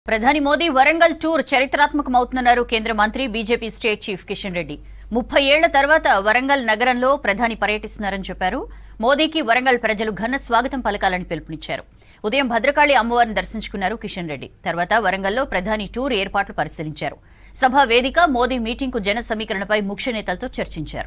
ప్రధాని మోదీ వరంగల్ టూర్ చరిత్రాత్మకమవుతుందన్నారు కేంద్ర మంత్రి BJP state chief Kishan Reddy ముప్పై ఏళ్ల తర్వాత వరంగల్ నగరంలో ప్రధాని పర్యటిస్తున్నారని చెప్పారు మోదీకి వరంగల్ ప్రజలు ఘన స్వాగతం పలకాలని పిలుపునిచ్చారు ఉదయం భద్రకాళి అమ్మవారిని దర్శించుకున్నారు కిషన్ రెడ్డి తర్వాత వరంగల్లో ప్రధాని టూర్ ఏర్పాట్లు పరిశీలించారు సభ వేదిక మోదీ మీటింగ్కు జన సమీకరణపై ముఖ్య నేతలతో చర్చించారు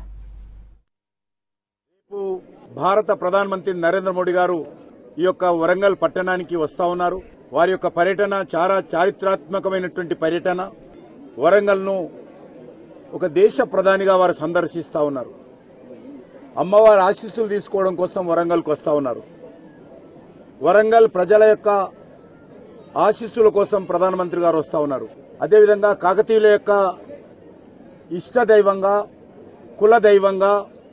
రేపు భారత ప్రధానమంత్రి నరేంద్ర మోడీ గారు ఈ యొక్క వరంగల్ పట్టణానికి వస్తా ఉన్నారు వారి యొక్క పర్యటన చాలా చారిత్రాత్మకమైనటువంటి పర్యటన వరంగల్ను ఒక దేశ ప్రధానిగా వారు సందర్శిస్తా ఉన్నారు అమ్మవారి ఆశీస్సులు తీసుకోవడం కోసం వరంగల్కు వస్తా ఉన్నారు వరంగల్ ప్రజల యొక్క ఆశీస్సుల కోసం ప్రధానమంత్రి గారు వస్తా ఉన్నారు అదేవిధంగా కాకతీయుల యొక్క ఇష్ట దైవంగా కుల దైవంగా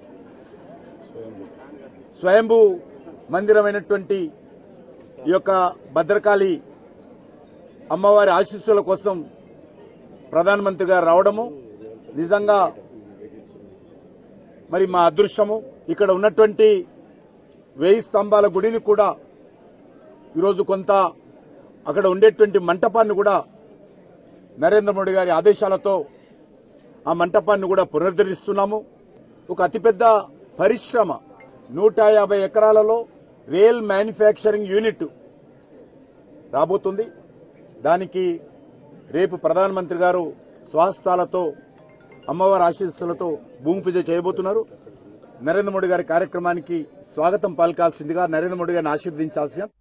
స్వయంభూ మందిరమైనటువంటి ఈ యొక్క భద్రకాళి అమ్మవారి ఆశీస్సుల కోసం ప్రధానమంత్రి గారు రావడము నిజంగా మరి మా అదృష్టము ఇక్కడ ఉన్నటువంటి వేయి స్తంభాల గుడిని కూడా ఈరోజు కొంత అక్కడ ఉండేటువంటి మంటపాన్ని కూడా నరేంద్ర మోడీ గారి ఆదేశాలతో ఆ మంటపాన్ని కూడా పునరుద్ధరిస్తున్నాము ఒక అతిపెద్ద పరిశ్రమ నూట యాభై ఎకరాలలో రియల్ మ్యానుఫ్యాక్చరింగ్ యూనిట్ రాబోతుంది దానికి రేపు ప్రధానమంత్రి గారు స్వహస్తాలతో అమ్మవారి ఆశీస్సులతో భూమి పూజ చేయబోతున్నారు నరేంద్ర మోడీ గారి కార్యక్రమానికి స్వాగతం పలకాల్సిందిగా నరేంద్ర మోడీ గారిని ఆశీర్వదించాల్సిన